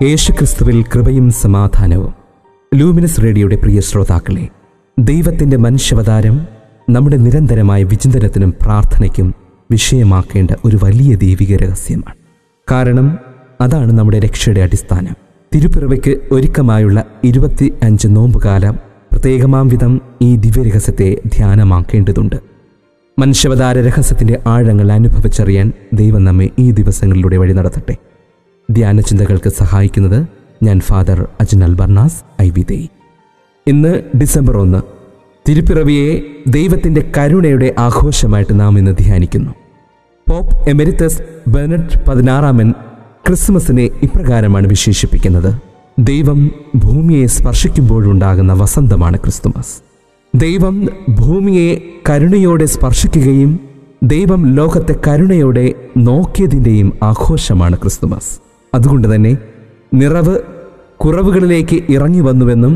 യേശുക്രിസ്തുവിൽ കൃപയും സമാധാനവും ലൂമിനസ് റേഡിയോയുടെ പ്രിയ ശ്രോതാക്കളെ ദൈവത്തിൻ്റെ മനുഷ്യാവതാരം നമ്മുടെ നിരന്തരമായ വിചിന്തനത്തിനും പ്രാർത്ഥനയ്ക്കും വിഷയമാക്കേണ്ട ഒരു വലിയ ദൈവിക രഹസ്യമാണ് കാരണം അതാണ് നമ്മുടെ രക്ഷയുടെ അടിസ്ഥാനം തിരുപ്പിറവയ്ക്ക് ഒരുക്കമായുള്ള ഇരുപത്തി അഞ്ച് നോമ്പുകാലം പ്രത്യേകമാം വിധം ഈ ദിവ്യരഹസ്യത്തെ ധ്യാനമാക്കേണ്ടതുണ്ട് മനുഷ്യാവതാര രഹസ്യത്തിൻ്റെ ആഴങ്ങൾ അനുഭവിച്ചറിയാൻ ദൈവം നമ്മെ ഈ ദിവസങ്ങളിലൂടെ വഴി നടത്തട്ടെ ധ്യാനചിന്തകൾക്ക് സഹായിക്കുന്നത് ഞാൻ ഫാദർ അജ്നൽ ബർണാസ് ഐ വിദേ ഇന്ന് ഡിസംബർ ഒന്ന് തിരുപ്പിറവിയെ ദൈവത്തിൻ്റെ കരുണയുടെ ആഘോഷമായിട്ട് നാം ഇന്ന് ധ്യാനിക്കുന്നു പോപ്പ് എമെരിത്തസ് ബെനറ്റ് പതിനാറാമൻ ക്രിസ്മസിനെ ഇപ്രകാരമാണ് വിശേഷിപ്പിക്കുന്നത് ദൈവം ഭൂമിയെ സ്പർശിക്കുമ്പോഴുണ്ടാകുന്ന വസന്തമാണ് ക്രിസ്തുമസ് ദൈവം ഭൂമിയെ കരുണയോടെ സ്പർശിക്കുകയും ദൈവം ലോകത്തെ കരുണയോടെ നോക്കിയതിൻ്റെയും ആഘോഷമാണ് ക്രിസ്തുമസ് അതുകൊണ്ട് തന്നെ നിറവ് കുറവുകളിലേക്ക് ഇറങ്ങി വന്നുവെന്നും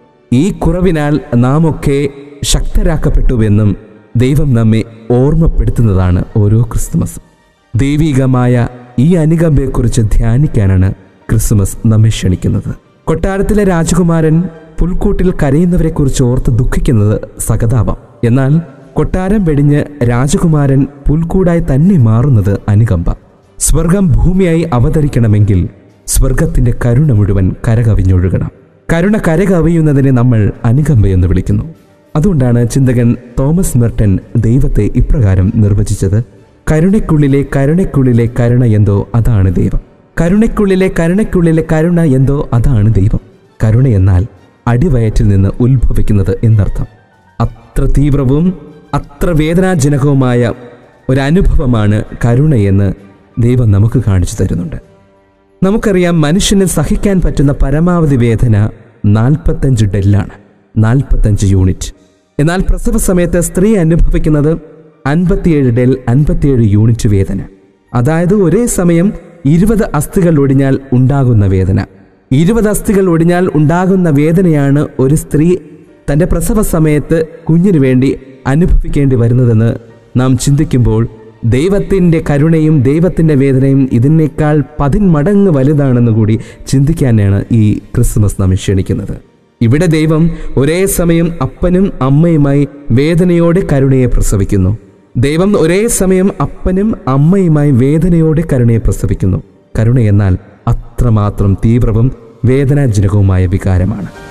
ഈ കുറവിനാൽ നാം ഒക്കെ ശക്തരാക്കപ്പെട്ടുവെന്നും ദൈവം നമ്മെ ഓർമ്മപ്പെടുത്തുന്നതാണ് ഓരോ ക്രിസ്തുമസും ദൈവികമായ ഈ അനുകമ്പയെക്കുറിച്ച് ധ്യാനിക്കാനാണ് ക്രിസ്മസ് നമ്മെ ക്ഷണിക്കുന്നത് കൊട്ടാരത്തിലെ രാജകുമാരൻ പുൽക്കൂട്ടിൽ കരയുന്നവരെക്കുറിച്ച് ഓർത്ത് ദുഃഖിക്കുന്നത് സഹതാപം എന്നാൽ കൊട്ടാരം വെടിഞ്ഞ് രാജകുമാരൻ പുൽക്കൂടായി തന്നെ മാറുന്നത് അനുകമ്പ സ്വർഗം ഭൂമിയായി അവതരിക്കണമെങ്കിൽ സ്വർഗത്തിന്റെ കരുണ മുഴുവൻ കരകവിഞ്ഞൊഴുകണം കരുണ കരകവിയുന്നതിനെ നമ്മൾ അനുകമ്പയെന്ന് വിളിക്കുന്നു അതുകൊണ്ടാണ് ചിന്തകൻ തോമസ് മെർട്ടൻ ദൈവത്തെ ഇപ്രകാരം നിർവചിച്ചത് കരുണയ്ക്കുള്ളിലെ കരുണയ്ക്കുള്ളിലെ കരുണ എന്തോ അതാണ് ദൈവം കരുണയ്ക്കുള്ളിലെ കരുണയ്ക്കുള്ളിലെ കരുണ എന്തോ അതാണ് ദൈവം കരുണ എന്നാൽ അടിവയറ്റിൽ നിന്ന് ഉത്ഭവിക്കുന്നത് എന്നർത്ഥം അത്ര തീവ്രവും അത്ര വേദനാജനകവുമായ ഒരനുഭവമാണ് കരുണയെന്ന് ദൈവം നമുക്ക് കാണിച്ചു തരുന്നുണ്ട് നമുക്കറിയാം മനുഷ്യന് സഹിക്കാൻ പറ്റുന്ന പരമാവധി വേദന നാൽപ്പത്തഞ്ച് ഡെല്ലാണ് നാൽപ്പത്തഞ്ച് യൂണിറ്റ് എന്നാൽ പ്രസവ സമയത്ത് സ്ത്രീ അനുഭവിക്കുന്നത് അൻപത്തിയേഴ് ഡെൽ അൻപത്തിയേഴ് യൂണിറ്റ് വേദന അതായത് ഒരേ സമയം ഇരുപത് അസ്ഥികൾ ഒടിഞ്ഞാൽ ഉണ്ടാകുന്ന വേദന ഇരുപത് അസ്ഥികൾ ഒടിഞ്ഞാൽ ഉണ്ടാകുന്ന വേദനയാണ് ഒരു സ്ത്രീ തൻ്റെ പ്രസവ സമയത്ത് കുഞ്ഞിനു വേണ്ടി അനുഭവിക്കേണ്ടി വരുന്നതെന്ന് നാം ചിന്തിക്കുമ്പോൾ ദൈവത്തിൻ്റെ കരുണയും ദൈവത്തിൻ്റെ വേദനയും ഇതിനേക്കാൾ പതിന്മടങ്ങ് വലുതാണെന്ന് കൂടി ചിന്തിക്കാനാണ് ഈ ക്രിസ്മസ് നമ്മെ ക്ഷണിക്കുന്നത് ഇവിടെ ദൈവം ഒരേ സമയം അപ്പനും അമ്മയുമായി വേദനയോടെ കരുണയെ പ്രസവിക്കുന്നു ദൈവം ഒരേ സമയം അപ്പനും അമ്മയുമായി വേദനയോടെ കരുണയെ പ്രസവിക്കുന്നു കരുണ എന്നാൽ അത്രമാത്രം തീവ്രവും വേദനാജനകവുമായ വികാരമാണ്